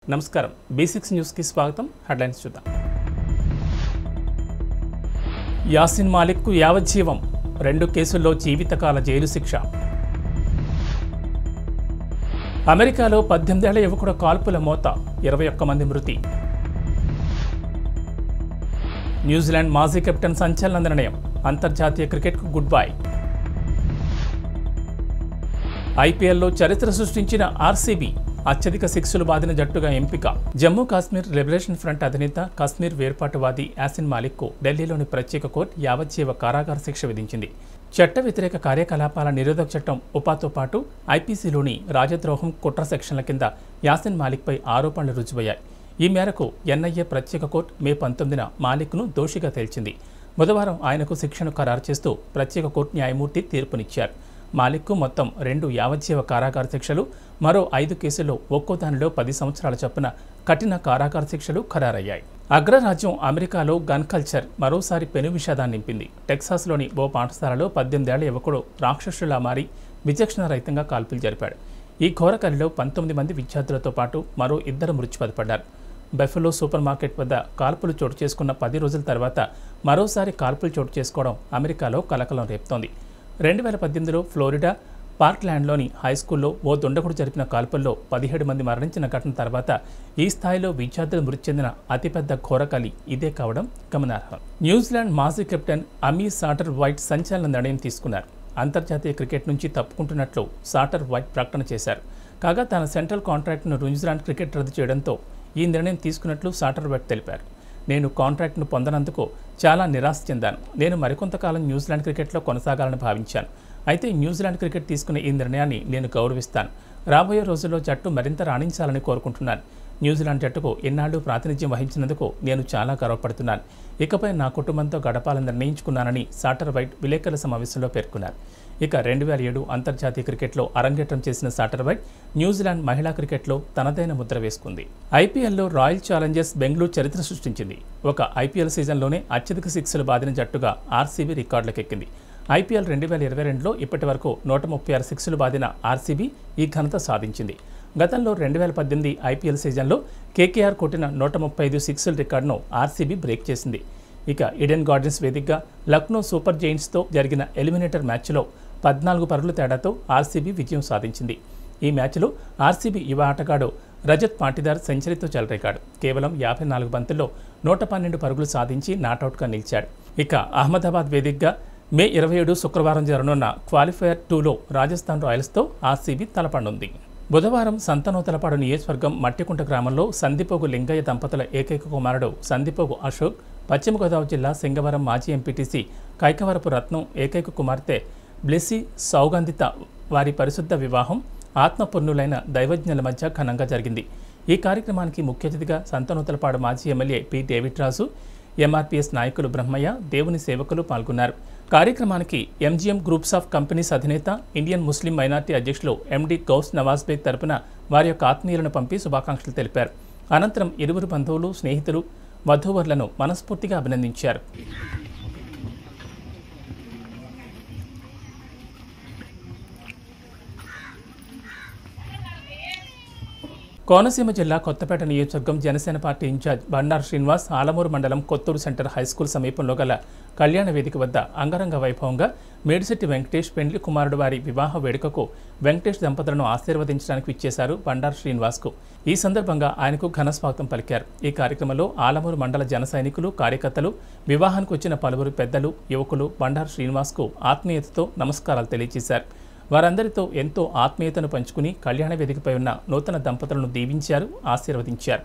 నమస్కారం బేసిక్స్ న్యూస్కి స్వాగతం హెడ్లైన్స్ చూద్దాం యాసిన్ మాలిక్కు యావజ్జీవం రెండు కేసుల్లో జీవితకాల జైలు శిక్ష అమెరికాలో పద్దెనిమిదేళ్ల యువకుడు కాల్పుల మోత ఇరవై ఒక్క మంది మృతి న్యూజిలాండ్ మాజీ కెప్టెన్ సంచలన నిర్ణయం అంతర్జాతీయ క్రికెట్కు గుడ్ బై ఐపీఎల్లో చరిత్ర సృష్టించిన ఆర్సీబీ అత్యధిక సిక్సులు బాదిన జట్టుగా ఎంపిక జమ్మూ కాశ్మీర్ లిబరేషన్ ఫ్రంట్ అధినేత కాశ్మీర్ వేర్పాటువాది యాసిన్ మాలిక్కు ఢిల్లీలోని ప్రత్యేక కోర్టు యావజ్జీవ కారాగార శిక్ష విధించింది చట్ట వ్యతిరేక కార్యకలాపాల నిరోధక చట్టం ఉపాతో పాటు ఐపీసీలోని రాజద్రోహం కుట్ర సెక్షన్ల కింద యాసిన్ మాలిక్పై ఆరోపణలు రుజువయ్యాయి ఈ మేరకు ఎన్ఐఏ ప్రత్యేక కోర్టు మే పంతొమ్మిదిన మాలిక్ను దోషిగా తేల్చింది బుధవారం ఆయనకు శిక్షను ఖరారు చేస్తూ ప్రత్యేక కోర్టు న్యాయమూర్తి తీర్పునిచ్చారు మాలిక్కు మొత్తం రెండు యావజ్జీవ కారాగార శిక్షలు మరో ఐదు కేసుల్లో ఒక్కో దానిలో పది సంవత్సరాల చొప్పున కఠిన కారాగార శిక్షలు ఖరారయ్యాయి అగ్రరాజ్యం అమెరికాలో గన్ కల్చర్ మరోసారి పెను విషాదాన్ని నింపింది టెక్సాస్లోని ఓ పాఠశాలలో పద్దెనిమిదేళ్ల యువకుడు రాక్షసులా మారి విచక్షణ రహితంగా కాల్పులు జరిపాడు ఈ ఘోరకలిలో పంతొమ్మిది మంది విద్యార్థులతో పాటు మరో ఇద్దరు మృత్యుపదపడ్డారు బెఫలో సూపర్ మార్కెట్ వద్ద కాల్పులు చోటు చేసుకున్న పది రోజుల తర్వాత మరోసారి కాల్పులు చోటు చేసుకోవడం అమెరికాలో కలకలం రేపుతోంది రెండు వేల పద్దెనిమిదిలో ఫ్లోరిడా పార్క్ల్యాండ్లోని హై స్కూల్లో ఓ దుండగుడు జరిపిన కాల్పుల్లో పదిహేడు మంది మరణించిన ఘటన తర్వాత ఈ స్థాయిలో విద్యార్థులు మృతి చెందిన అతిపెద్ద ఘోరకలి ఇదే కావడం గమనార్హం న్యూజిలాండ్ మాజీ కెప్టెన్ అమీ సాటర్ వైట్ సంచలన నిర్ణయం తీసుకున్నారు అంతర్జాతీయ క్రికెట్ నుంచి తప్పుకుంటున్నట్లు సాటర్ వైట్ ప్రకటన చేశారు కాగా తన సెంట్రల్ కాంట్రాక్ట్ను న్యూజిలాండ్ క్రికెట్ రద్దు చేయడంతో ఈ నిర్ణయం తీసుకున్నట్లు సాటర్ వైట్ తెలిపారు నేను కాంట్రాక్ట్ను పొందనందుకు చాలా నిరాశ చెందాను నేను మరికొంతకాలం న్యూజిలాండ్ క్రికెట్లో కొనసాగాలని భావించాను అయితే న్యూజిలాండ్ క్రికెట్ తీసుకునే ఈ నిర్ణయాన్ని నేను గౌరవిస్తాను రాబోయే రోజుల్లో జట్టు మరింత రాణించాలని కోరుకుంటున్నాను న్యూజిలాండ్ జట్టుకు ఎన్నాళ్ళు ప్రాతినిధ్యం వహించినందుకు నేను చాలా గర్వపడుతున్నాను ఇకపై నా కుటుంబంతో గడపాలని నిర్ణయించుకున్నానని సాటర్ వైట్ విలేకరుల సమావేశంలో పేర్కొన్నారు ఇక రెండు వేల ఏడు అంతర్జాతీయ క్రికెట్లో అరంగేట్రం చేసిన సాటర్ వైట్ న్యూజిలాండ్ మహిళా క్రికెట్లో తనదైన ముద్ర వేసుకుంది ఐపీఎల్లో రాయల్ ఛాలెంజర్స్ బెంగళూరు చరిత్ర సృష్టించింది ఒక ఐపీఎల్ సీజన్లోనే అత్యధిక సిక్స్లు బాదిన జట్టుగా ఆర్సీబీ రికార్డులకెక్కింది ఐపీఎల్ రెండు వేల ఇరవై రెండులో ఇప్పటి వరకు నూట ముప్పై ఆరు సిక్స్లు బాదిన ఆర్సీబీ ఈ ఘనత సాధించింది గతంలో రెండు వేల పద్దెనిమిది ఐపీఎల్ సీజన్లో కేకేఆర్ కొట్టిన నూట ముప్పై ఐదు సిక్స్ల రికార్డును ఆర్సీబీ బ్రేక్ చేసింది ఇక ఈడెన్ గార్డెన్స్ వేదికగా లక్నో సూపర్ జైంట్స్తో జరిగిన ఎలిమినేటర్ మ్యాచ్లో పద్నాలుగు పరుగుల తేడాతో ఆర్సీబీ విజయం సాధించింది ఈ మ్యాచ్లో ఆర్సీబీ యువ ఆటగాడు రజత్ పాటిదార్ సెంచరీతో చెలరేగాడు కేవలం యాభై నాలుగు బంతుల్లో నూట పన్నెండు పరుగులు సాధించి నాటౌట్గా నిలిచాడు ఇక అహ్మదాబాద్ వేదికగా మే ఇరవై ఏడు శుక్రవారం జరగనున్న క్వాలిఫైయర్ టూలో రాజస్థాన్ రాయల్స్తో ఆర్సీబీ తలపడనుంది బుధవారం సంతనూతలపాడు నియోజకవర్గం మట్టికుంట గ్రామంలో సందిపోగు లింగయ్య దంపతుల ఏకైక కుమారుడు సందిపోగు అశోక్ పశ్చిమ గోదావరి జిల్లా సింగవరం మాజీ ఎంపీటీసీ కైకవరపు రత్నం ఏకైక కుమార్తె బ్లెస్సీ సౌగంధిత వారి పరిశుద్ధ వివాహం ఆత్మపుర్ణులైన దైవజ్ఞుల మధ్య ఘనంగా జరిగింది ఈ కార్యక్రమానికి ముఖ్య అతిథిగా సంతనూతలపాడు మాజీ MLA P David Raju MRPS నాయకులు బ్రహ్మయ్య దేవుని సేవకులు పాల్గొన్నారు కార్యక్రమానికి ఎంజీఎం గ్రూప్స్ ఆఫ్ కంపెనీస్ అధినేత ఇండియన్ ముస్లిం మైనార్టీ అధ్యక్షులు ఎండి గౌస్ నవాజ్ బేగ్ తరపున వారి యొక్క ఆత్మీయులను పంపి శుభాకాంక్షలు తెలిపారు అనంతరం ఇరువురు బంధువులు స్నేహితులు వధూవరులను మనస్ఫూర్తిగా అభినందించారు కోనసీమ జిల్లా కొత్తపేట నియోజకవర్గం జనసేన పార్టీ ఇన్ఛార్జ్ బండారు శ్రీనివాస్ ఆలమూరు మండలం కొత్తూరు సెంటర్ హైస్కూల్ సమీపంలో గల కళ్యాణ వేదిక వద్ద అంగరంగ వైభవంగా మేడిశెట్టి వెంకటేష్ పెండ్లి కుమారుడు వారి వివాహ వేడుకకు వెంకటేష్ దంపతులను ఆశీర్వదించడానికి విచ్చేశారు బండారు శ్రీనివాస్కు ఈ సందర్భంగా ఆయనకు ఘన స్వాగతం పలికారు ఈ కార్యక్రమంలో ఆలమూరు మండల జన సైనికులు కార్యకర్తలు వివాహానికి వచ్చిన పలువురు పెద్దలు యువకులు బండారు శ్రీనివాస్కు ఆత్మీయతతో నమస్కారాలు తెలియజేశారు వారందరితో ఎంతో ఆత్మీయతను పంచుకుని కళ్యాణ వేదికపై ఉన్న నూతన దంపతులను దీవించారు ఆశీర్వదించారు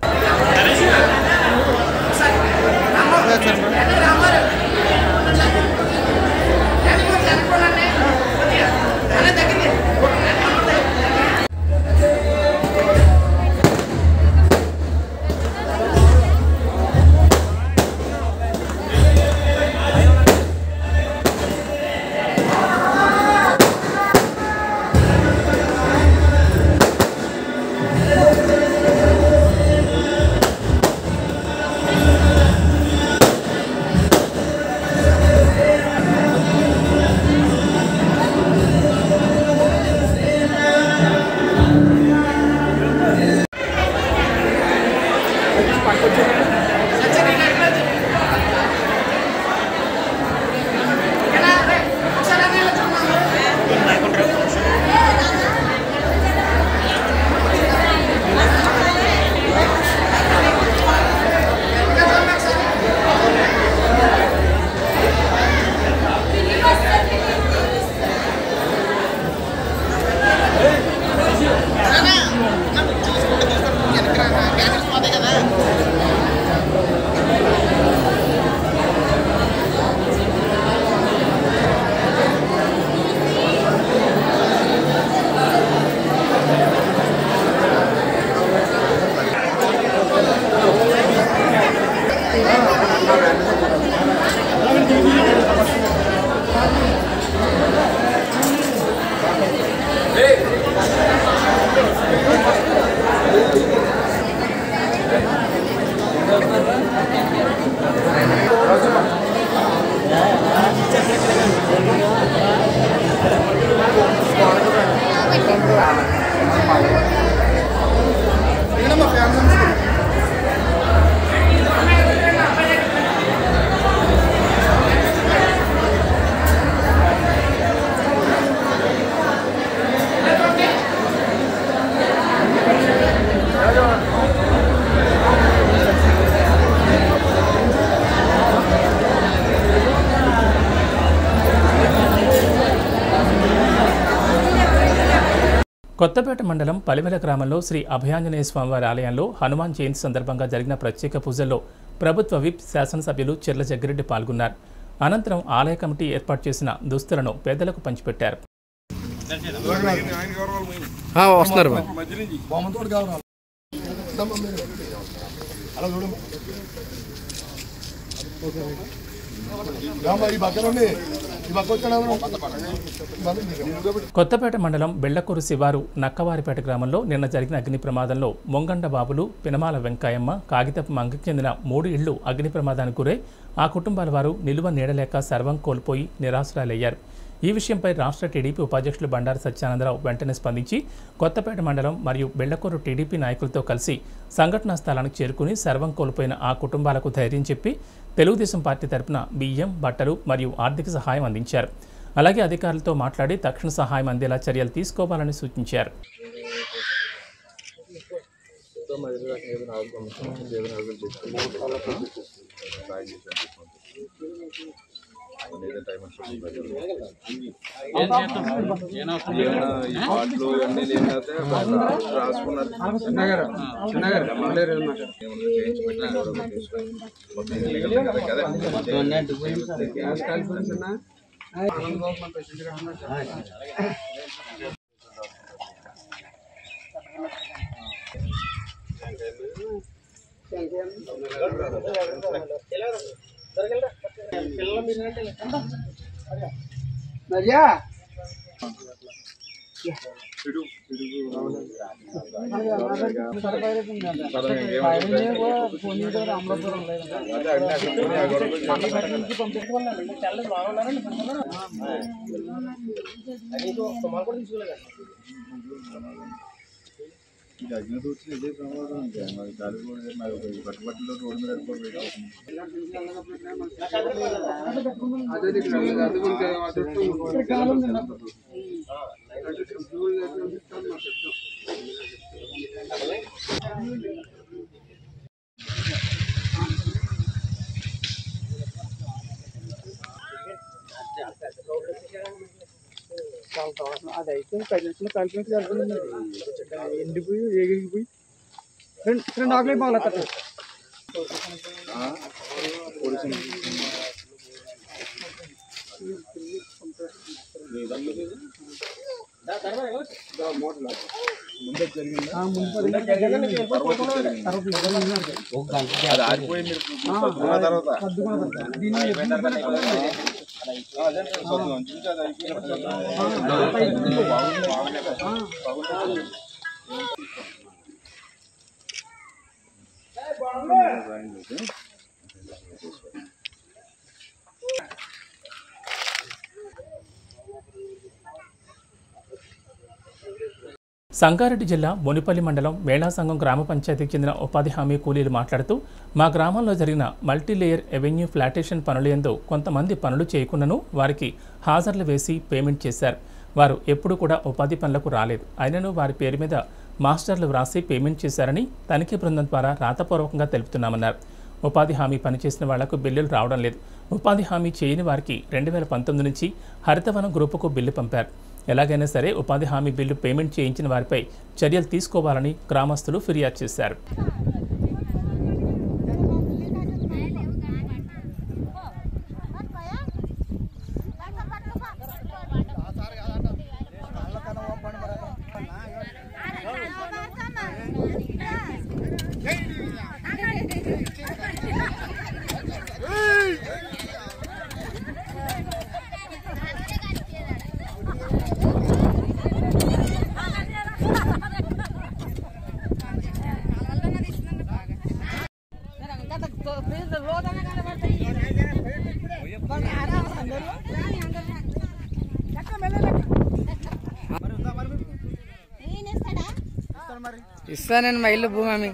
కొత్తపేట మండలం పలివెల గ్రామంలో శ్రీ అభయాంజనేయ స్వామివారి ఆలయంలో హనుమాన్ జయంతి సందర్భంగా జరిగిన ప్రత్యేక పూజల్లో ప్రభుత్వ విప్ శాసనసభ్యులు చెర్ల జగ్గిరెడ్డి పాల్గొన్నారు అనంతరం ఆలయ కమిటీ ఏర్పాటు చేసిన దుస్తులను పేదలకు పంచిపెట్టారు ఆ, వస్తున్నారు మరి. బొమ్మతోడు కావాలి దమ్మ మీరు. అలా చూడమ్మా రామ్మా, ఈ పక్కన ఉంది. ఈ పక్క వచ్చాడు ఎవరు? ఈ పక్క నీకు. కొత్తపేట మండలం బెళ్లకూరు శివారు నక్కవారిపేట గ్రామంలో నిన్న జరిగిన అగ్ని ప్రమాదంలో మొంగండ బాబులు పినమాల వెంకాయమ్మ కాగితపు మంగకి చెందిన మూడు ఇళ్లు అగ్ని ప్రమాదానికి గురై ఆ కుటుంబాల వారు నిలువ నీడలేక సర్వం కోల్పోయి నిరాశ్రాలయ్యారు ఈ విషయంపై రాష్ట్ర టీడీపీ ఉపాధ్యక్షులు బండారు సత్యానందరావు వెంటనే స్పందించి కొత్తపేట మండలం మరియు బెళ్లకూరు టీడీపీ నాయకులతో కలిసి సంఘటనా స్థలానికి చేరుకుని సర్వం కోల్పోయిన ఆ కుటుంబాలకు ధైర్యం చెప్పి తెలుగుదేశం పార్టీ తరపున బియ్యం బట్టలు మరియు ఆర్థిక సహాయం అందించారు అలాగే అధికారులతో మాట్లాడి తక్షణ సహాయం అందేలా చర్యలు తీసుకోవాలని సూచించారు అదైతే పది నిమిషాలు కలిపి జరుగుతుంది ఎండిపోయి ఎగిరిపోయి రెండు రెండు ఆకులు బాగా సంగారెడ్డి జిల్లా మునిపల్లి మండలం మేళా సంఘం గ్రామ పంచాయతీకి చెందిన ఉపాధి హామీ కూలీలు మాట్లాడుతూ మా గ్రామంలో జరిగిన మల్టీలేయర్ ఎవెన్యూ ఫ్లాటేషన్ పనుల యందు కొంతమంది పనులు చేయకుండాను వారికి హాజర్లు వేసి పేమెంట్ చేశారు వారు ఎప్పుడు కూడా ఉపాధి పనులకు రాలేదు అయినను వారి పేరు మీద మాస్టర్లు వ్రాసి పేమెంట్ చేశారని తనిఖీ బృందం ద్వారా రాతపూర్వకంగా తెలుపుతున్నామన్నారు ఉపాధి హామీ పనిచేసిన వాళ్లకు బిల్లులు రావడం లేదు ఉపాధి హామీ చేయని వారికి రెండు వేల పంతొమ్మిది నుంచి హరితవనం గ్రూపుకు బిల్లు పంపారు ఎలాగైనా సరే ఉపాధి హామీ బిల్లు పేమెంట్ చేయించిన వారిపై చర్యలు తీసుకోవాలని గ్రామస్తులు ఫిర్యాదు చేశారు ఇస్తా నేను మా ఇల్లు భూమి అమ్మి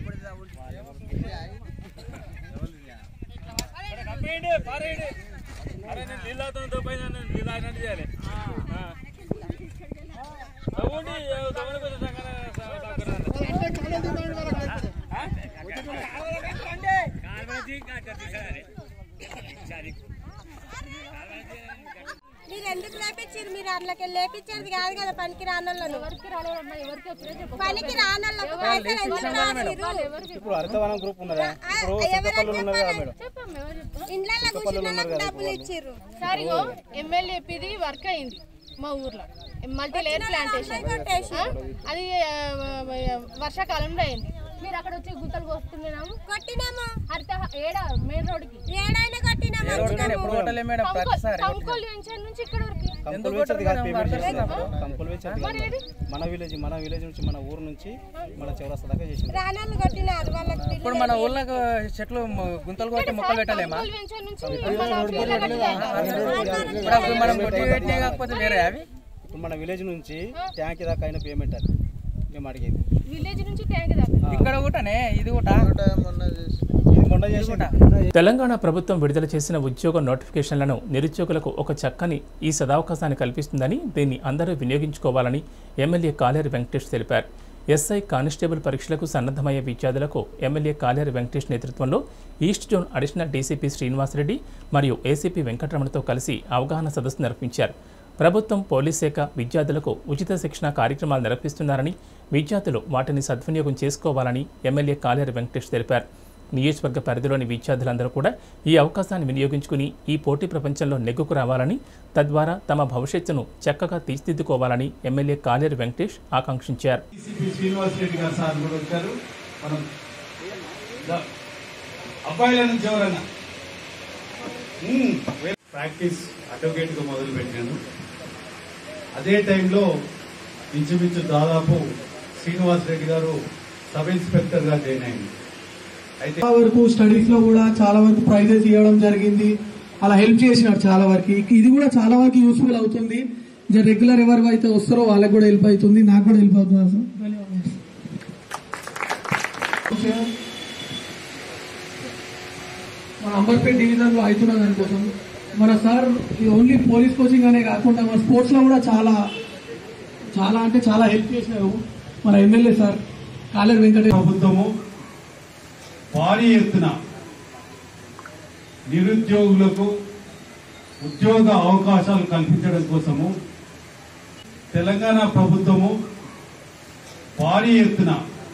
లోపలికి మీరు ఎందుకు లేపించారు మీరు అట్లకి లేపించేది కాదు కదా పనికి రానోళ్ళను పనికి రానోళ్ళకు పైసలు ఎందుకు రాసిర్రు? ఇప్పుడు హరితవనం గ్రూప్ ఉన్నదా ఆ, ఎవరని చెప్పాలి? ఇండ్లలో కూర్చున్నోళ్ళకు డబ్బులు ఇచ్చిర్రు సారిగో ఎమ్మెల్యే చెప్పింది వర్క్ అయింది మా ఊర్లో మల్టీ లేయర్ ప్లాంటేషన్ కొట్టేసి. అది ఆ, ఆ, వర్షాకాలంలో అయింది మీరు అక్కడ వచ్చి గుంతలు పోస్తున్నాము కొట్టినాము హరిత ఏడా మెయిన్ రోడ్ కి ఏడైనా కొట్టినాము కంకోల్ జంక్షన్ నుంచి ఇక్కడ వరకు కంపులు వేసేది కాదు పేమెంట్ చేసినప్పుడు కంపులు వేసేది కాదు మన విలేజ్ మన విలేజ్ నుంచి మన ఊరు నుంచి మన చివరస్తా దాకా చేసింది రానోళ్ళు కొట్టినారు వాళ్ళకి ఇప్పుడు మన ఊళ్ళో చెట్లు గుంతలు కొట్టి మొక్కలు పెట్టలేమా కంకోల్ జంక్షన్ నుంచి మన ఫీల్డ్ కట్టలేదు. ఇప్పుడు అప్పుడు మనం కొట్టి పెట్టినా కాకపోతే వేరే అవి ఇప్పుడు మన విలేజ్ నుంచి ట్యాంక్ దాకా అయిన పేమెంట్ అది మేము అడిగేది విలేజ్ నుంచి ట్యాంక్ దాకా ఇక్కడ ఒకటనే ఇది కూడా ఇది మొన్న చేసింది తెలంగాణ ప్రభుత్వం విడుదల చేసిన ఉద్యోగ నోటిఫికేషన్లను నిరుద్యోగులకు ఒక చక్కని ఈ సదావకాశాన్ని కల్పిస్తుందని దీన్ని అందరూ వినియోగించుకోవాలని ఎమ్మెల్యే కాలేరు వెంకటేష్ తెలిపారు ఎస్ఐ కానిస్టేబుల్ పరీక్షలకు సన్నద్ధమయ్యే విద్యార్థులకు ఎమ్మెల్యే కాలేరు వెంకటేష్ నేతృత్వంలో east zone additional DCP Srinivasa Reddy మరియు ఏసీపీ వెంకటరమణతో కలిసి అవగాహన సదస్సు నిర్వహించారు ప్రభుత్వం పోలీస్ శాఖ విద్యార్థులకు ఉచిత శిక్షణ కార్యక్రమాలు నిర్వహిస్తున్నారని విద్యార్థులు వాటిని సద్వినియోగం చేసుకోవాలని ఎమ్మెల్యే కాలేరు వెంకటేష్ తెలిపారు నియోజకవర్గ పరిధిలోని విద్యార్థులందరూ కూడా ఈ అవకాశాన్ని వినియోగించుకుని ఈ పోటీ ప్రపంచంలో నెగ్గుకు రావాలని తద్వారా తమ భవిష్యత్తును చక్కగా తీర్చిదిద్దుకోవాలని ఎమ్మెల్యే కాలేరు వెంకటేష్ ఆకాంక్షించారు సిపి శ్రీనివాస్ రెడ్డి గారు సార్ కూడా వచ్చారు మనం ద- అబ్బాయిల నుంచి ఎవరన్నా మ్మ్. ప్రాక్టీస్ అడ్వకేట్ గా మొదలు పెట్టాను అదే టైంలో ఇంచుమించు దాదాపు శ్రీనివాస్ రెడ్డి గారు సబ్ ఇన్స్పెక్టర్ గా జాయిన్ అయింది అయితే చాలా వరకు స్టడీస్ లో కూడా చాలా వరకు ప్రైజెస్ ఇవ్వడం జరిగింది అలా హెల్ప్ చేసినాడు చాలా వరకు ఇది కూడా చాలా వరకు యూస్ఫుల్ అవుతుంది రెగ్యులర్ ఎవరు అయితే వస్తారో వాళ్ళకి కూడా హెల్ప్ అవుతుంది నాకు కూడా హెల్ప్ అవుతుంది సార్ ధన్యవాదాలు మన అంబర్పేట డివిజన్ లో అవుతున్న దానికోసం మన సార్ ఈ ఓన్లీ పోలీస్ కోచింగ్ అనే కాకుండా మన స్పోర్ట్స్ లో కూడా చాలా చాలా అంటే చాలా హెల్ప్ చేసినారు మన ఎమ్మెల్యే సార్ కాలేరు వెంకటేశ్వర ప్రభుత్వము భారీ ఎత్తున నిరుద్యోగులకు ఉద్యోగ అవకాశాలు కల్పించడం కోసము తెలంగాణ ప్రభుత్వము భారీ ఎత్తున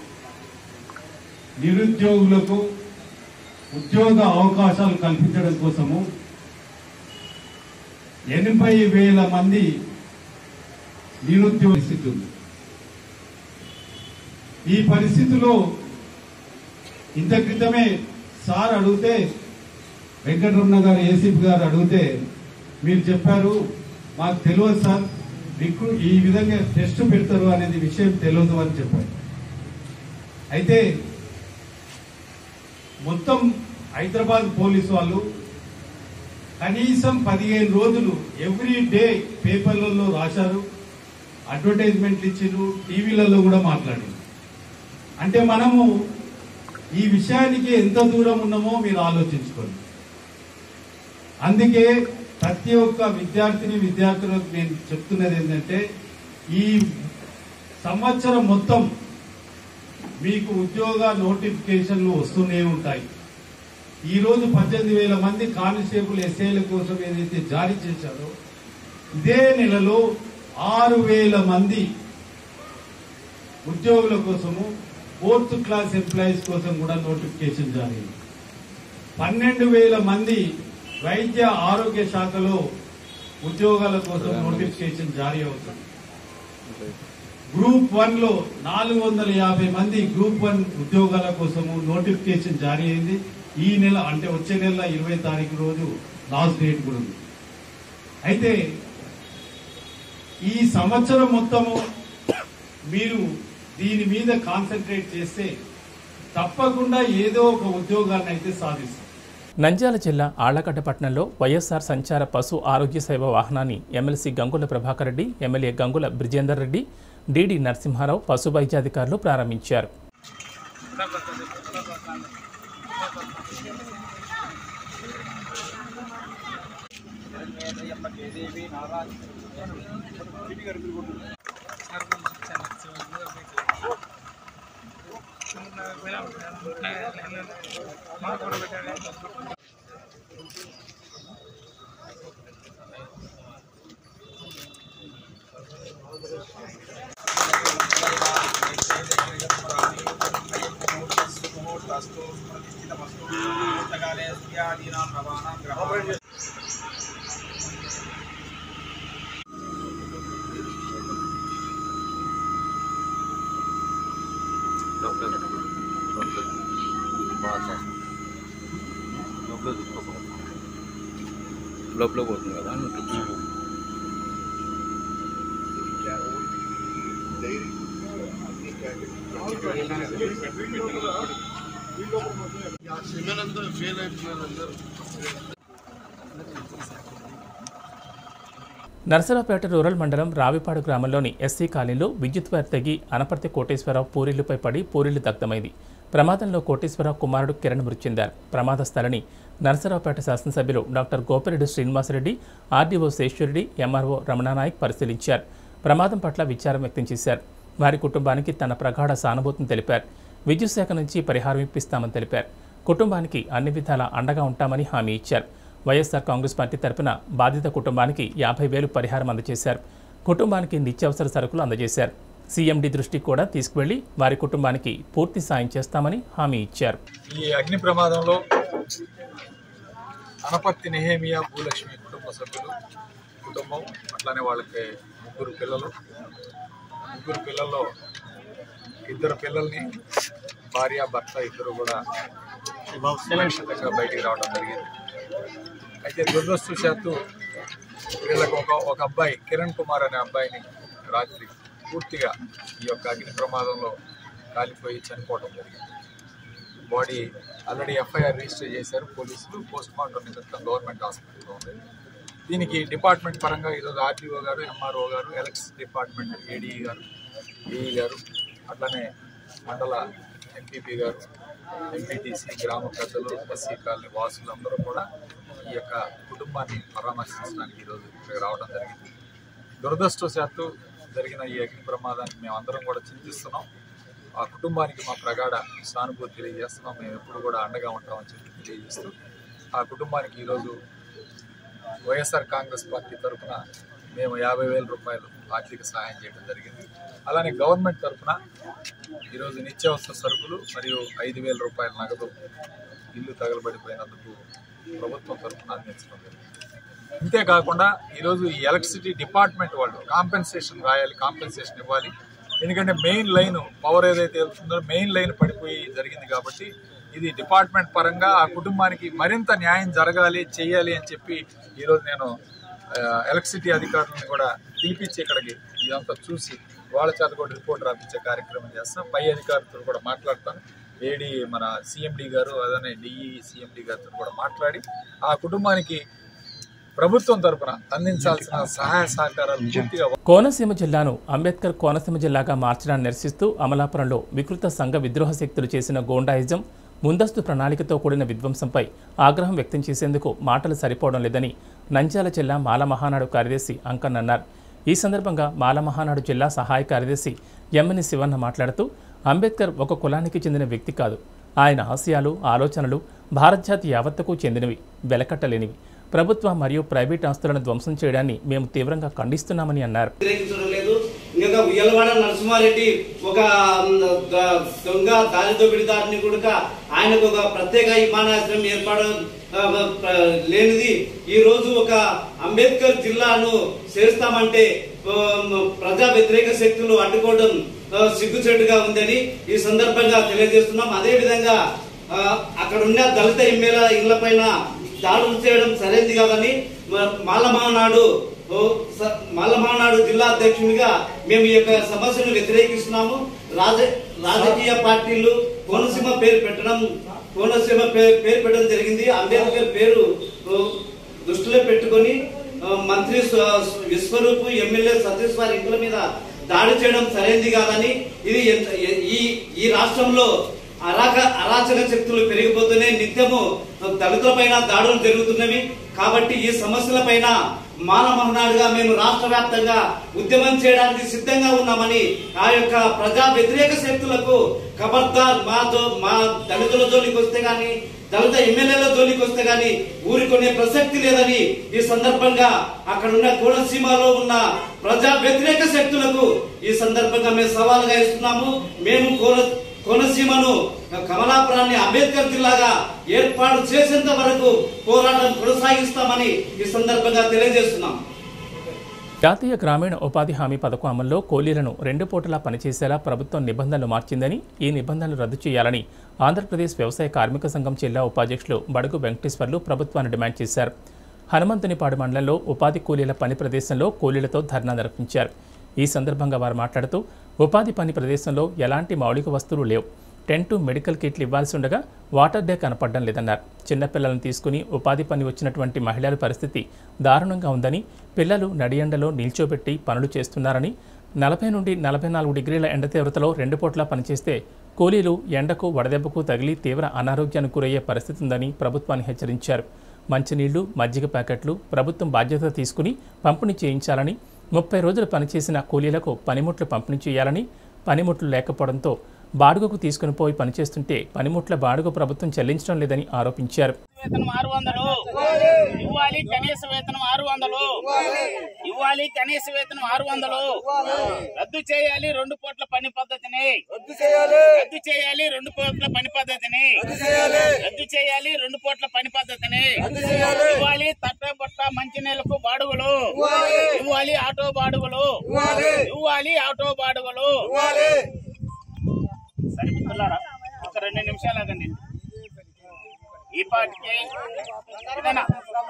నిరుద్యోగులకు ఉద్యోగ అవకాశాలు కల్పించడం కోసము ఎనభై వేల మంది నిరుద్యోగ స్థితి ఉంది ఈ పరిస్థితిలో ఇంత క్రితమే సార్ అడిగితే వెంకటరమణ గారు ఏసీపీ గారు అడిగితే మీరు చెప్పారు మాకు తెలియదు సార్ మీకు ఈ విధంగా టెస్ట్ పెడతారు అనేది విషయం తెలియదు అని చెప్పారు అయితే మొత్తం హైదరాబాద్ పోలీసు వాళ్ళు కనీసం పదిహేను రోజులు ఎవ్రీ డే పేపర్లలో రాశారు అడ్వర్టైజ్మెంట్లు ఇచ్చారు టీవీలలో కూడా మాట్లాడారు అంటే మనము ఈ విషయానికి ఎంత దూరం ఉన్నామో మీరు ఆలోచించుకోండి అందుకే ప్రతి ఒక్క విద్యార్థిని విద్యార్థులకు నేను చెప్తున్నది ఏంటంటే ఈ సంవత్సరం మొత్తం మీకు ఉద్యోగ నోటిఫికేషన్లు వస్తూనే ఉంటాయి ఈ రోజు పద్దెనిమిది వేల మంది కానిస్టేబుల్ ఎస్ఐల కోసం ఏదైతే జారీ చేశారో ఇదే నెలలో ఆరు వేల మంది ఉద్యోగుల కోసము ఫోర్త్ క్లాస్ ఎంప్లాయీస్ కోసం కూడా నోటిఫికేషన్ జారీ అయింది. పన్నెండు వేల మంది వైద్య ఆరోగ్య శాఖలో ఉద్యోగాల కోసం నోటిఫికేషన్ జారీ అవుతుంది గ్రూప్ వన్ లో నాలుగు వందల యాభై మంది గ్రూప్ వన్ ఉద్యోగాల కోసము నోటిఫికేషన్ జారీ అయింది ఈ నెల అంటే వచ్చే నెల ఇరవై తారీఖు రోజు లాస్ట్ డేట్ కూడా ఉంది అయితే ఈ సంవత్సరం మొత్తము మీరు దీని మీద కాన్సన్ట్రేట్ చేస్తే తప్పకుండా ఏదో ఒక ఉద్యోగాన్ని అయితే సాధిస్తారు నంద్యాల జిల్లా ఆళ్లగడ్డ పట్టణంలో వైఎస్ఆర్ సంచార పశు ఆరోగ్య సేవ వాహనాన్ని MLC Gangula Prabhakar Reddy MLA Gangula Brijender Reddy DD Narasimha Rao పశు వైద్యాధికారులు ప్రారంభించారు లోపల పోతుంది కదా సిమెంట్ అంతా ఫెయిల్ అయిపోయినారు అందరూ నరసరావుపేట రూరల్ మండలం రావిపాడు గ్రామంలోని ఎస్సీ కాలనీలో విద్యుత్ వైర్ తెగి అనపర్తి కోటేశ్వరరావు పూరిళ్లపై పడి పూరిళ్లు దగ్ధమైంది ప్రమాదంలో కోటేశ్వరరావు కుమారుడు కిరణ్ మృతి చెందారు ప్రమాద స్థలని నరసరావుపేట శాసనసభ్యులు doctor Gopireddy Srinivasa Reddy RDO Seshwara Reddy MRO Ramana Nayak పరిశీలించారు ప్రమాదం పట్ల విచారం వ్యక్తం చేశారు వారి కుటుంబానికి తన ప్రగాఢ సానుభూతిని తెలిపారు విద్యుత్ శాఖ నుంచి పరిహారం ఇప్పిస్తామని తెలిపారు కుటుంబానికి అన్ని విధాలా అండగా ఉంటామని హామీ ఇచ్చారు వైఎస్ఆర్ కాంగ్రెస్ పార్టీ తరపున బాధిత కుటుంబానికి యాభై వేలు పరిహారం అందజేశారు కుటుంబానికి నిత్యావసర సరుకులు అందజేశారు సీఎండీ దృష్టికి కూడా తీసుకువెళ్లి వారి కుటుంబానికి పూర్తి సాయం చేస్తామని హామీ ఇచ్చారు ఈ అగ్ని ప్రమాదంలో అనపత్తి నెహేమియా భూలక్ష్మి కుటుంబ సభ్యులు కుటుంబం అట్లానే వాళ్ళకి ముగ్గురు పిల్లలు ముగ్గురు పిల్లల్లో ఇద్దరు పిల్లల్ని భార్య భర్త ఇద్దరు కూడా సురక్షితంగా బయటికి రావడం జరిగింది అయితే దురదృష్టవశాత్తు వీళ్ళకు ఒక ఒక అబ్బాయి కిరణ్ కుమార్ అనే అబ్బాయిని రాత్రి పూర్తిగా ఈ యొక్క అగ్ని ప్రమాదంలో కాలిపోయి చనిపోవడం జరిగింది బాడీ ఆల్రెడీ ఎఫ్ఐఆర్ రిజిస్టర్ చేశారు పోలీసులు పోస్ట్ మార్టం నిమిత్తం గవర్నమెంట్ హాస్పిటల్లో ఉంది దీనికి డిపార్ట్మెంట్ పరంగా ఈరోజు ఆర్టీఓ గారు ఎంఆర్ఓ గారు ఎలక్ట్రిసిటీ డిపార్ట్మెంట్ ఏడీ గారు ఏఈ గారు అట్లనే మండల ఎంపీపీ గారు ఎంపీటీసీ గ్రామ పెద్దలు ఎస్సీ కాలనీ వాసులు అందరూ కూడా ఈ యొక్క కుటుంబాన్ని పరామర్శించడానికి ఈరోజు ఇక్కడ రావడం జరిగింది దురదృష్టవశాత్తు జరిగిన ఈ అగ్ని ప్రమాదానికి మేమందరం కూడా చింతిస్తున్నాం ఆ కుటుంబానికి మా ప్రగాఢ సానుభూతి తెలియజేస్తున్నాం మేము ఎప్పుడు కూడా అండగా ఉంటామని చెప్పి తెలియజేస్తూ ఆ కుటుంబానికి ఈరోజు వైఎస్ఆర్ కాంగ్రెస్ పార్టీ తరఫున మేము యాభై వేల రూపాయలు ఆర్థిక సహాయం చేయడం జరిగింది అలానే గవర్నమెంట్ తరఫున ఈరోజు నిత్యావసర సరుకులు మరియు ఐదు వేల రూపాయల నగదు ఇల్లు తగలబడిపోయినందుకు ప్రభుత్వం తరఫున అందించడం జరిగింది అంతేకాకుండా ఈరోజు ఈ ఎలక్ట్రిసిటీ డిపార్ట్మెంట్ వాళ్ళు కాంపెన్సేషన్ రాయాలి కాంపెన్సేషన్ ఇవ్వాలి ఎందుకంటే మెయిన్ లైన్ పవర్ ఏదైతే వెళ్తుందో మెయిన్ లైన్ పడిపోయి జరిగింది కాబట్టి ఇది డిపార్ట్మెంట్ పరంగా ఆ కుటుంబానికి మరింత న్యాయం జరగాలి చేయాలి అని చెప్పి ఈరోజు నేను ఆ, ఎలక్ట్రిసిటీ అధికారులను కూడా పిలిపించి ఇక్కడికి ఇదంతా చూసి వాళ్ళ చేత కూడా రిపోర్ట్ రాపించే కార్యక్రమం చేస్తాం పై అధికారులతో కూడా మాట్లాడతాను ఏడి మన సిఎండి గారు అదనే డిఈ సిఎండి గారితో కూడా మాట్లాడి ఆ కుటుంబానికి ప్రభుత్వం తరపున అందించాల్సిన సహాయ సహకారాలు పూర్తిగా కోనసీమ జిల్లాను అంబేద్కర్ కోనసీమ జిల్లాగా మార్చడాన్ని నిరసిస్తూ అమలాపురంలో వికృత సంఘ విద్రోహ శక్తులు చేసిన గోండాయిజం ముందస్తు ప్రణాళికతో కూడిన విధ్వంసంపై ఆగ్రహం వ్యక్తం చేసేందుకు మాటలు సరిపోవడం లేదని నంద్యాల జిల్లా మాల మహానాడు కార్యదర్శి అంకన్ అన్నారు ఈ సందర్భంగా మాల మహానాడు జిల్లా సహాయ కార్యదర్శి ఎమ్మెని శివన్న మాట్లాడుతూ అంబేద్కర్ ఒక కులానికి చెందిన వ్యక్తి కాదు ఆయన ఆశయాలు ఆలోచనలు భారత్ జాతి యావత్తకు చెందినవి వెలకట్టలేనివి ప్రభుత్వ మరియు ప్రైవేట్ ఆస్తులను ధ్వంసం చేయడాన్ని మేము తీవ్రంగా ఖండిస్తున్నామని అన్నారు వ్యతిరేకించడం లేదు ఇంకా ఉయ్యలవాడ నరసింహారెడ్డి ఒక మ్, ద- దొంగ దారి దోపిడిదారిని కూడా ఆయనకు ఒక ప్రత్యేక విమానాశ్రయం ఏర్పాటు ఆ, ప్ర- లేనిది ఈ రోజు ఒక అంబేద్కర్ జిల్లాను చేస్తామంటే ఆ, మ్, ప్రజా వ్యతిరేక శక్తులు అడ్డుకోవడం ఆ, సిగ్గుచేటుగా ఉందని ఈ సందర్భంగా తెలియజేస్తున్నాం అదే విధంగా ఆ, అక్కడ ఉన్న దళిత ఎమ్మెల్యే ఇళ్ల పైన దాడులు చేయడం సరైనది కాదని మ- మాలమహానాడు ఓ స- మాలమహానాడు జిల్లా అధ్యక్షునిగా మేము ఈ యొక్క సమస్యను వ్యతిరేకిస్తున్నాము రాజ రాజకీయ పార్టీలు కోనసీమ పేరు పెట్టడం కోనసీమ పే- పేరు పెట్టడం జరిగింది అంబేద్కర్ పేరు ఓ, దృష్టిలో పెట్టుకొని ఆ, మంత్రి స్వ- విశ్వరూపు ఎమ్మెల్యే సతీష్ వారి ఇంట్ల మీద దాడి చేయడం సరైనది కాదని ఇది ఎంత- ఈ ఈ రాష్ట్రంలో అరాక అరాచక శక్తులు పెరిగిపోతున్నాయి నిత్యము దళితుల పైన దాడులు జరుగుతున్నవి కాబట్టి ఈ సమస్యలపైన మానమహనాడుగా మేము రాష్ట్ర వ్యాప్తంగా ఉద్యమం చేయడానికి సిద్ధంగా ఉన్నామని ఆ యొక్క ప్రజా వ్యతిరేక శక్తులకు ఖబర్దార్ మా దో మా దళితుల జోలికి వస్తే గాని దళిత ఎమ్మెల్యేల జోలికి వస్తే గాని ఊరుకునే ప్రసక్తి లేదని ఈ సందర్భంగా అక్కడ ఉన్న కోనసీమలో ఉన్న ప్రజా వ్యతిరేక శక్తులకు ఈ సందర్భంగా మేము సవాలుగా ఇస్తున్నాము మేము కోన కోనసీమను కమలాపురాన్ని అంబేద్కర్ జిల్లాగా ఏర్పాటు చేసేంత వరకు పోరాటం కొనసాగిస్తామని ఈ సందర్భంగా తెలియజేస్తున్నాం జాతీయ గ్రామీణ ఉపాధి హామీ పథకం అమల్లో కూలీలను రెండు పూటలా పనిచేసేలా ప్రభుత్వం నిబంధనలు మార్చిందని ఈ నిబంధనలు రద్దు చేయాలని ఆంధ్రప్రదేశ్ వ్యవసాయ కార్మిక సంఘం జిల్లా ఉపాధ్యక్షులు బడుగు వెంకటేశ్వర్లు ప్రభుత్వాన్ని డిమాండ్ చేశారు హనుమంతునిపాడు మండలంలో ఉపాధి కూలీల పని ప్రదేశంలో కూలీలతో ధర్నా నిర్వహించారు ఈ సందర్భంగా వారు మాట్లాడుతూ ఉపాధి పని ప్రదేశంలో ఎలాంటి మౌలిక వస్తువులు లేవు టెంటు మెడికల్ కిట్లు ఇవ్వాల్సి ఉండగా వాటర్ డే కనపడడం లేదన్నారు చిన్నపిల్లలను తీసుకుని ఉపాధి పని వచ్చినటువంటి మహిళల పరిస్థితి దారుణంగా ఉందని పిల్లలు నడియండలో నిల్చోబెట్టి పనులు చేస్తున్నారని నలభై నుండి నలభై నాలుగు డిగ్రీల ఎండ తీవ్రతలో రెండు పూట్ల పనిచేస్తే కూలీలు ఎండకు వడదెబ్బకు తగిలి తీవ్ర అనారోగ్యానికి గురయ్యే పరిస్థితి ఉందని ప్రభుత్వాన్ని హెచ్చరించారు మంచినీళ్లు మజ్జిగ ప్యాకెట్లు ప్రభుత్వం బాధ్యత తీసుకుని పంపిణీ చేయించాలని ముప్పై రోజులు పనిచేసిన కూలీలకు పనిముట్లు పంపిణీ చేయాలని పనిముట్లు లేకపోవడంతో బాడుగకు తీసుకుని పోయి పనిచేస్తుంటే పనిముట్ల బాడుగ ప్రభుత్వం చెల్లించడం లేదని ఆరోపించారు వేతనం ఆరు వందలు ఇవ్వాలి కనీస వేతనం ఆరు వందలు ఇవ్వాలి కనీస వేతనం ఆరు వందలు రద్దు చేయాలి రెండు కోట్ల పని పద్ధతిని రద్దు చేయాలి రెండు కోట్ల పని పద్ధతిని రద్దు చేయాలి రెండు కోట్ల పని పద్ధతిని ఇవ్వాలి తట్ట బొట్ట మంచినీళ్లకు బాడుగులు ఇవ్వాలి ఆటో బాడుగులు ఇవ్వాలి ఆటో బాడుగులు సరే మిత్రులారా ఒక రెండు నిమిషాలు ఆగండి ఈ పాటికే ఇదేనా?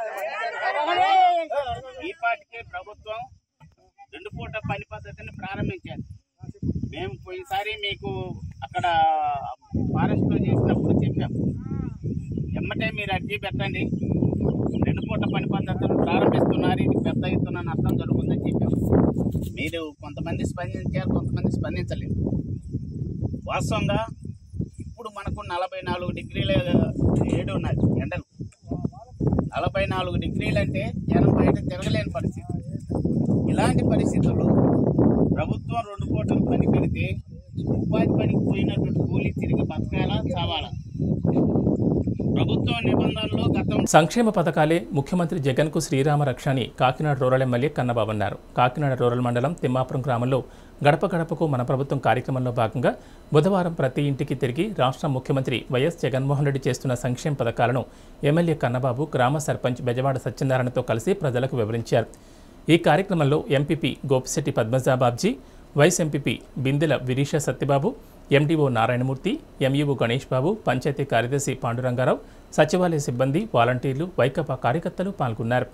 ఈ పాటికే ప్రభుత్వం రెండు పూట పని పద్ధతిని ప్రారంభించారు మేము పోయినసారి మీకు అక్కడ ఫారెస్ట్ లో చేసినప్పుడు చెప్పాం ఎమ్మటే మీరు అర్జీ పెట్టండి రెండు పూట పని పద్ధతిని ప్రారంభిస్తున్నారు ఇది పెద్ద ఎత్తున నష్టం జరుగుతుందని చెప్పాం మీరు కొంతమంది స్పందించారు కొంతమంది స్పందించలేదు వాస్తవంగా ఇప్పుడు మనకు నలభై నాలుగు డిగ్రీల ఏడు ఉన్నది ఎండలు నలభై నాలుగు డిగ్రీలు అంటే జనం బయట తిరగలేని పరిస్థితి ఇలాంటి పరిస్థితుల్లో ప్రభుత్వం రెండు కోట్లకు పని పెడితే ఉపాధి పనికి పోయినటువంటి కూలి తిరిగి బతకాలా చావాలా ప్రభుత్వం నిబంధనలు గతం సంక్షేమ పథకాలే ముఖ్యమంత్రి జగన్కు శ్రీరామ రక్ష అని కాకినాడ రూరల్ ఎమ్మెల్యే కన్నబాబు అన్నారు కాకినాడ రూరల్ మండలం తిమ్మాపురం గ్రామంలో గడప గడపకు మన ప్రభుత్వం కార్యక్రమంలో భాగంగా బుధవారం ప్రతి ఇంటికి తిరిగి రాష్ట్ర ముఖ్యమంత్రి వైఎస్ జగన్మోహన్ రెడ్డి చేస్తున్న సంక్షేమ పథకాలను ఎమ్మెల్యే కన్నబాబు గ్రామ సర్పంచ్ బెజవాడ సత్యనారాయణతో కలిసి ప్రజలకు వివరించారు ఈ కార్యక్రమంలో MPP Gopisetti Padmaja Babji vice MPP Bindela Virisha Satyababu MDO Narayanamurthy MEO Ganesh Babu పంచాయతీ కార్యదర్శి పాండురంగారావు సచివాలయ సిబ్బంది వాలంటీర్లు వైకపా కార్యకర్తలు పాల్గొన్నారు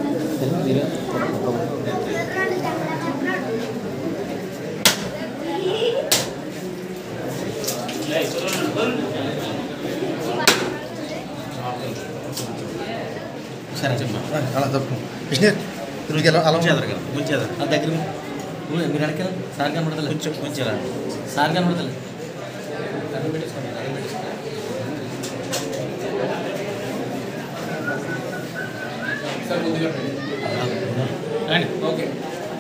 సరే అలా తప్పు కృష్ణ నువ్వు ఎలా అలా ముంచేదా ఆ దగ్గర మీరు వెనక సార్ కనబడతలేదు కొంచెం కొంచెం సార్ కనబడతలేదు ఓకే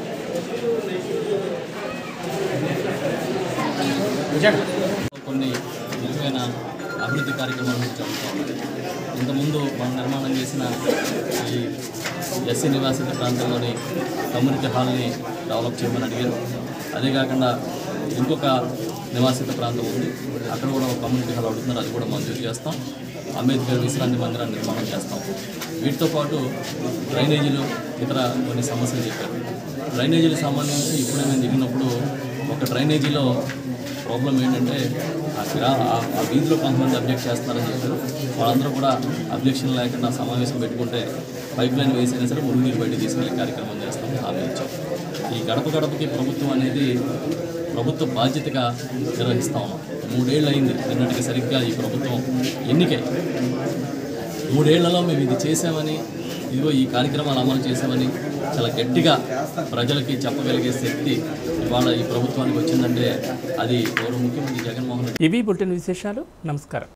కొన్ని ముఖ్యమైన అభివృద్ధి కార్యక్రమాలు జరుగుతూ ఉన్నాయి ఇంతకుముందు మనం నిర్మాణం చేసిన ఈ ఎస్సీ నివాసిత ప్రాంతంలోని కమ్యూనిటీ హాల్ని డెవలప్ చేయమని అడిగారు అదే కాకుండా ఇంకొక నివాసిత ప్రాంతం ఉంది అక్కడ కూడా ఒక కమ్యూనిటీ హాల్ అడుగుతున్నారు అది కూడా మంజూరు చేస్తాం అంబేద్కర్ విశ్రాంతి మందిరాన్ని నిర్మాణం చేస్తాం వీటితో పాటు డ్రైనేజీలు ఇతర కొన్ని సమస్యలు చెప్పారు డ్రైనేజీలకు సంబంధించి ఇప్పుడే మేము దిగినప్పుడు ఒక డ్రైనేజీలో ప్రాబ్లం ఏంటంటే ఆ గ్రా ఆ- ఆ వీధిలో కొంతమంది అబ్జెక్ట్ చేస్తున్నారని చెప్పారు వాళ్ళందరూ కూడా అబ్జెక్షన్ లేకుండా సమావేశం పెట్టుకుంటే పైప్ లైన్ వేసైనా సరే మురుగునీరు బయట తీసుకెళ్లే కార్యక్రమం చేస్తామని హామీ ఇచ్చాం ఈ గడప గడపకి ప్రభుత్వం అనేది ప్రభుత్వ బాధ్యతగా నిర్వహిస్తా ఉన్నాం మూడేళ్ళు అయింది నిన్నటికి సరిగ్గా ఈ ప్రభుత్వం ఎన్నికై మూడేళ్లలో మేము ఇది చేసామని ఇదిగో ఈ కార్యక్రమాలు అమలు చేసామని చాలా గట్టిగా ప్రజలకి చెప్పగలిగే శక్తి ఇవాళ ఈ ప్రభుత్వానికి వచ్చిందంటే అది గౌరవ ముఖ్యమంత్రి జగన్మోహన్ రెడ్డి ఇవి బులెటిన్ విశేషాలు నమస్కారం